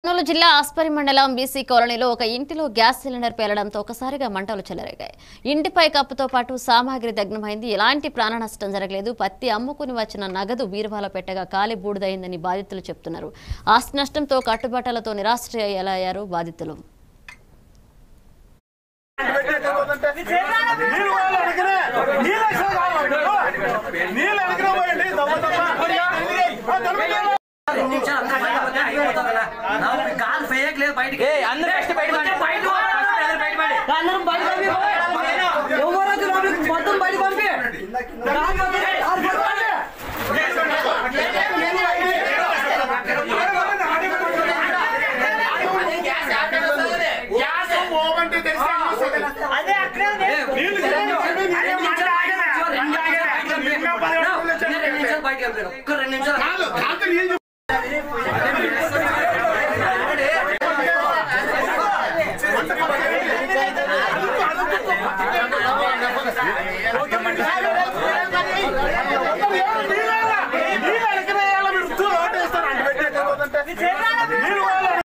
కర్నూలు జిల్లా ఆస్పరి మండలం బీసీ కాలనీలో ఒక ఇంటిలో గ్యాస్ సిలిండర్ పేలడంతో ఒకసారిగా మంటలు చెలరేగాయి ఇంటిపై కప్పుతో పాటు సామాగ్రి దగ్నమైంది ఎలాంటి ప్రాణ నష్టం జరగలేదు పత్తి అమ్ముకుని వచ్చిన నగదు బీరువాలో పెట్టగా కాలి బూడిదైందని బాధితులు చెప్తున్నారు ఆస్తి నష్టంతో కట్టుబట్టలతో నిరాశ్రయ్యారు బాధితులు నీళ్ళు పోయాలి వెనకనే. నీళ్ళు వేసావు కావాలి. నీళ్ళు వెనకనే పోయండి, దమ్మ దమ్మ. ఆ, తలుపుకోవాలి. రెండు నిమిషాలు అందరూ బయటకు వస్తే అయిపోతుంది కదా. నాకు కాలు ఫేక్ లేదు బయటికి. అందరూ ఫస్ట్ బయట పడండి. బయటకు పోవాలి. ఫస్ట్ అందరూ బయట పడండి. అందరం బయట పంపి ఎవరైతే లోపలికి మొత్తం బయట పంపి కారు పక్కనే, కారు పక్కనే. గ్యాస్ పోవంటే తెలిస్తే ఏం వస్తుంది? నీళ్ళు రెండు అరే, నిమిషాలు మాట ఆగదా? రెండు నిమిషాలు బయటకు పంపి. ఇంకా పది నిమిషాలు రెండు నిమిషాలు బయటకు పంపి. ఒక్క రెండు నిమిషాలు కాదు, కాదు, నీళ్ళు